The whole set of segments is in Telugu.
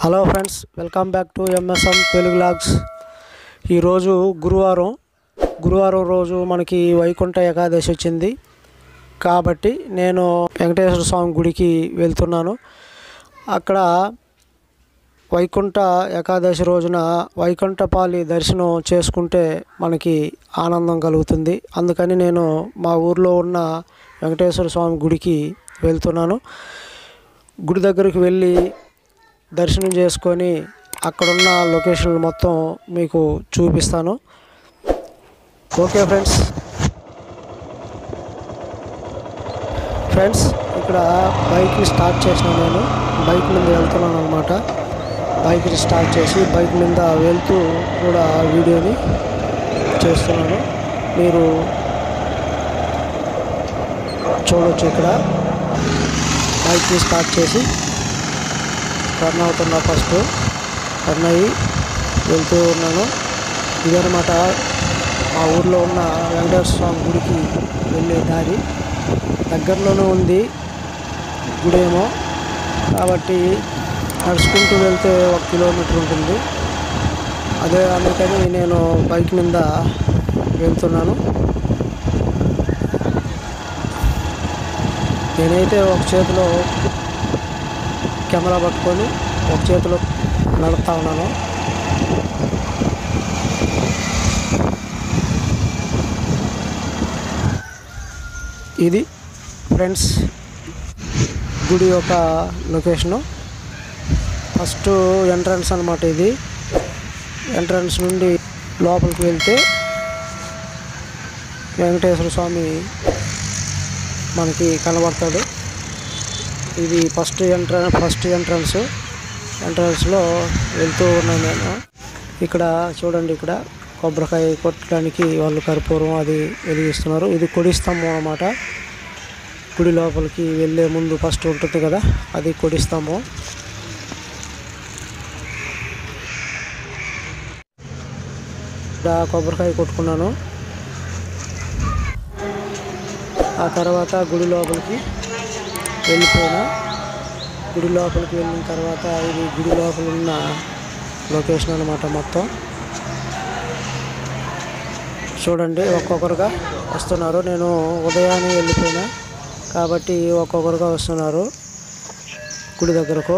hello friends welcome back to MSM Telugu logs ఈరోజు గురువారం గురువారం రోజు మనకి వైకుంఠ ఏకాదశి వచ్చింది కాబట్టి నేను వెంకటేశ్వర స్వామి గుడికి వెళ్తున్నాను అక్కడ వైకుంఠ ఏకాదశి రోజున వైకుంఠపాలి దర్శనం చేసుకుంటే మనకి ఆనందం కలుగుతుంది అందుకని నేను మా ఊర్లో ఉన్న వెంకటేశ్వర స్వామి గుడికి వెళ్తున్నాను గుడి దగ్గరికి వెళ్ళి దర్శనం చేసుకొని అక్కడున్న లొకేషన్లు మొత్తం మీకు చూపిస్తాను ఓకే ఫ్రెండ్స్ ఫ్రెండ్స్ ఇక్కడ బైక్ని స్టార్ట్ చేసిన నేను బైక్ మీద వెళ్తున్నాను అనమాట బైక్ని స్టార్ట్ చేసి బైక్ మీద వెళ్తూ కూడా వీడియోని చేస్తున్నాను మీరు చూడొచ్చు ఇక్కడ బైక్ని స్టార్ట్ చేసి టర్న్ అవుతున్నా ఫస్ట్ టర్న్ అయ్యి వెళ్తూ ఉన్నాను ఇదనమాట మా ఊర్లో ఉన్న వెంకటేశ్వర స్వామి గుడికి వెళ్ళే దారి దగ్గరలోనే ఉంది గుడేమో కాబట్టి నడుచుకుంటూ వెళ్తే ఒక కిలోమీటర్ ఉంటుంది అదే అందుకని నేను బైక్ మీద వెళ్తున్నాను నేనైతే ఒక చేతిలో కెమెరా పట్టుకొని ఒక చేతిలో నడుపుతా ఉన్నాను ఇది ఫ్రెండ్స్ గుడి యొక్క లొకేషను ఫస్ట్ ఎంట్రన్స్ అనమాట ఇది ఎంట్రన్స్ నుండి లోపలికి వెళ్తే వెంకటేశ్వర స్వామి మనకి కనబడతాడు ఇది ఫస్ట్ ఎంట్రన్ ఫస్ట్ ఎంట్రన్స్ ఎంట్రన్స్లో వెళ్తూ ఉన్నాను నేను ఇక్కడ చూడండి ఇక్కడ కొబ్బరికాయ కొట్టడానికి వాళ్ళు కర్పూరం అది వెలిగిస్తున్నారు ఇది కొడి స్తంభం అన్నమాట గుడి లోపలికి వెళ్ళే ముందు ఫస్ట్ ఉంటుంది కదా అది కొడి స్తంభం ఇక్కడ కొబ్బరికాయ కొట్టుకున్నాను ఆ తర్వాత గుడి లోపలికి వెళ్ళిపోయినా గుడి లోపలికి వెళ్ళిన తర్వాత ఇది గుడి లోపల ఉన్న లొకేషన్ అనమాట మొత్తం చూడండి ఒక్కొక్కరుగా వస్తున్నారు నేను ఉదయాన్నే వెళ్ళిపోయినా కాబట్టి ఒక్కొక్కరుగా వస్తున్నారు గుడి దగ్గరకు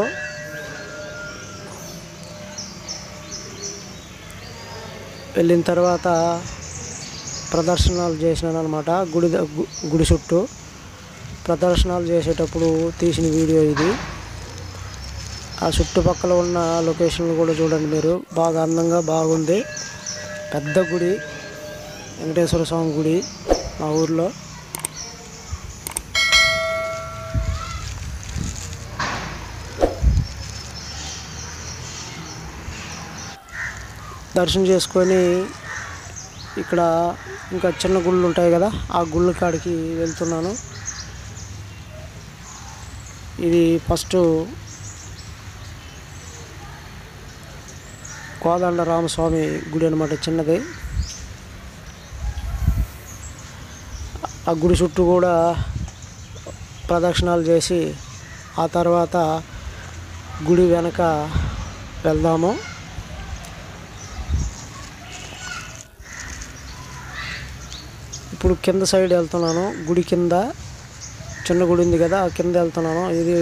వెళ్ళిన తర్వాత ప్రదర్శనలు చేసినాను అనమాట గుడి ద- గు- గుడి చుట్టూ ప్రదర్శనలు చేసేటప్పుడు తీసిన వీడియో ఇది ఆ చుట్టుపక్కల ఉన్న లొకేషన్లు కూడా చూడండి మీరు బాగా అందంగా బాగుంది పెద్ద గుడి వెంకటేశ్వర స్వామి గుడి మా ఊర్లో దర్శనం చేసుకొని ఇక్కడ ఇంకా చిన్న గుళ్ళు ఉంటాయి కదా ఆ గుళ్ళ కాడికి వెళ్తున్నాను ఇది ఫస్ట్ కోదండ రామస్వామి గుడి అనమాట చిన్నది ఆ గుడి చుట్టూ కూడా ప్రదక్షిణాలు చేసి ఆ తర్వాత గుడి వెనక వెళ్దాము ఇప్పుడు కింద సైడ్ వెళ్తున్నాను గుడి కింద చిన్న గుడి ఉంది కదా ఆ కింద వెళ్తున్నాను ఇది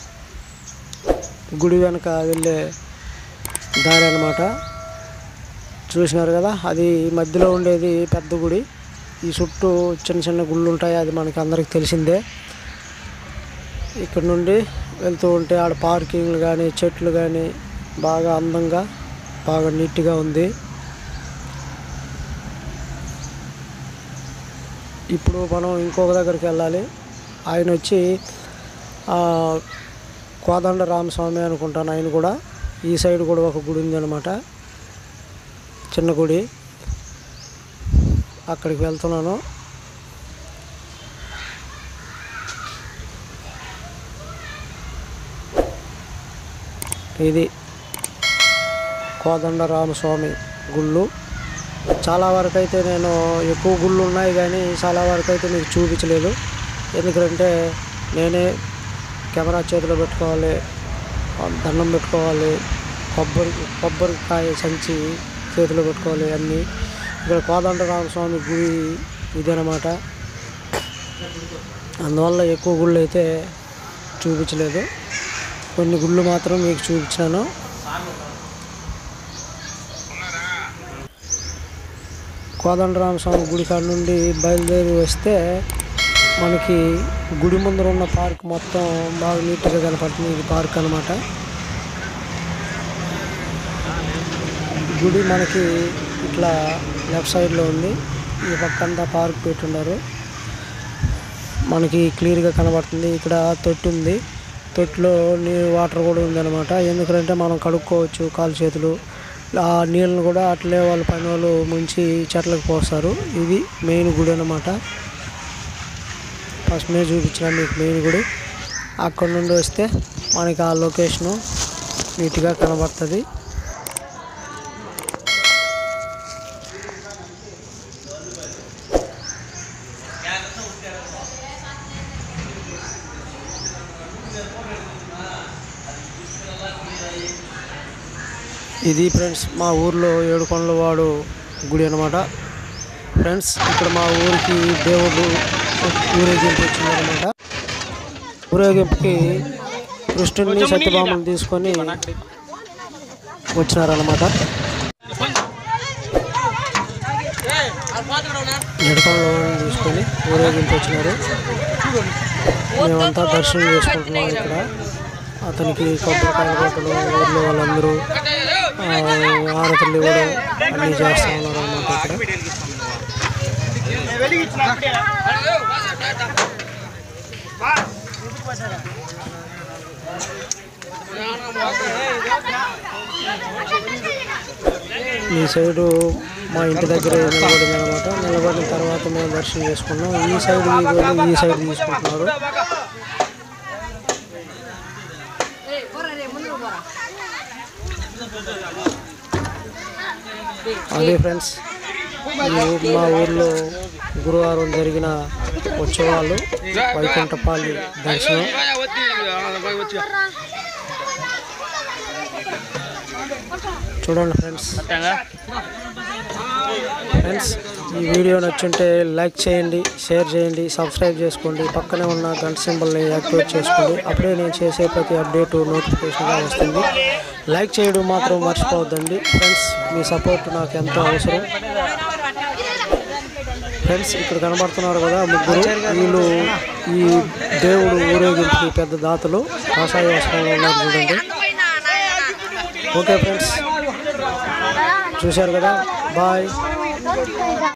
గుడి వెనక వెళ్ళే దారి అనమాట చూసినారు కదా అది మధ్యలో ఉండేది పెద్ద గుడి ఈ చుట్టూ చిన్న చిన్న గుళ్ళు ఉంటాయి అది మనకి అందరికి తెలిసిందే ఇక్కడ నుండి వెళ్తూ ఉంటే ఆడ పార్కింగ్లు కానీ చెట్లు కానీ బాగా అందంగా బాగా నీట్గా ఉంది ఇప్పుడు మనం ఇంకొక దగ్గరికి వెళ్ళాలి ఆయన వచ్చి ఆ, కోదండ రామస్వామి అనుకుంటాను ఆయన కూడా ఈ సైడ్ కూడా ఒక గుడి ఉంది అనమాట చిన్న గుడి అక్కడికి వెళ్తున్నాను ఇది కోదండ రామస్వామి గుళ్ళు చాలా వరకు అయితే నేను ఎక్కువ గుళ్ళు ఉన్నాయి కానీ చాలా వరకు అయితే మీకు చూపించలేదు ఎందుకంటే నేనే కెమెరా చేతిలో పెట్టుకోవాలి దండం పెట్టుకోవాలి కొబ్బరి కొబ్బరికాయ సంచి చేతిలో పెట్టుకోవాలి అన్నీ ఇక్కడ కోదండరామ స్వామి గుడి ఇదనమాట అందువల్ల ఎక్కువ గుళ్ళు అయితే చూపించలేదు కొన్ని గుళ్ళు మాత్రం మీకు చూపించాను కోదండరామ స్వామి గుడి కాడ నుండి బయలుదేరి వస్తే మనకి గుడి ముందర ఉన్న పార్క్ మొత్తం బాగా నీట్గా కనపడుతుంది ఇది పార్క్ అనమాట గుడి మనకి ఇట్లా లెఫ్ట్ సైడ్లో ఉంది ఈ పక్కంతా పార్క్ పెట్టున్నారు మనకి క్లియర్గా కనబడుతుంది ఇక్కడ తొట్టి ఉంది తొట్టిలో నీరు వాటర్ కూడా ఉందన్నమాట ఎందుకంటే మనం కడుక్కోవచ్చు కాలు చేతులు ఆ నీళ్ళను కూడా అట్లే వాళ్ళ పని వాళ్ళు ముంచి చెట్లకు పోస్తారు ఇది మెయిన్ గుడి అనమాట ఫస్ట్ మీద చూపించిన మీకు మెయిన్ గుడి అక్కడ నుండి వస్తే మనకి ఆ లొకేషను నీట్గా కనబడుతుంది ఇది ఫ్రెండ్స్ మా ఊర్లో ఏడుకొండల వాడు గుడి అనమాట ఫ్రెండ్స్ ఇక్కడ మా ఊరికి దేవుడు ఊరేగింపు వచ్చిందనమాట ఊరేగింపుకి కృష్ణుడిని సత్యభామను తీసుకొని వచ్చినారనమాట ఏడుకొండల వాడిని తీసుకొని ఊరేగింపు వచ్చినారు మేమంతా దర్శనం చేసుకుంటున్నాం ఇక్కడ అతనికి కొబ్బరికాయలు కొట్టడం ఊర్లో వాళ్ళందరూ ఆ, ఆరతులు ఇవ్వడం అన్నీ చేస్తూ ఉన్నారు అన్నమాట ఇక్కడ ఈ సైడు మా ఇంటి దగ్గర నిలబడింది అనమాట నిలబడిన తర్వాత మేము దర్శనం చేసుకున్నాం ఈ సైడ్ వీడియోలు ఈ సైడ్ తీసుకుంటున్నారు అదే ఫ్రెండ్స్ ఈ ఊ- మా ఊర్లో గురువారం జరిగిన ఉత్సవాలు వైకుంఠపాలి దర్శనం చూడండి ఫ్రెండ్స్ ఫ్రెండ్స్ ఈ వీడియో నచ్చుంటే లైక్ చేయండి షేర్ చేయండి సబ్స్క్రైబ్ చేసుకోండి పక్కనే ఉన్న గంట సింబల్ని యాక్టివేట్ చేసుకోండి అప్పుడే నేను చేసే ప్రతి అప్డేట్ నోటిఫికేషన్గా వస్తుంది లైక్ చేయడం మాత్రం మర్చిపోవద్దండి ఫ్రెండ్స్ మీ సపోర్ట్ నాకు ఎంతో అవసరం ఫ్రెండ్స్ ఇక్కడ కనబడుతున్నారు కదా ముగ్గురు వీళ్ళు ఈ దేవుడు ఊరేగింపుకి పెద్ద దాతలు కాషాయ వస్త్రంలో ఉన్నారు చూడండి ఓకే ఫ్రెండ్స్ చూశారు కదా బాయ్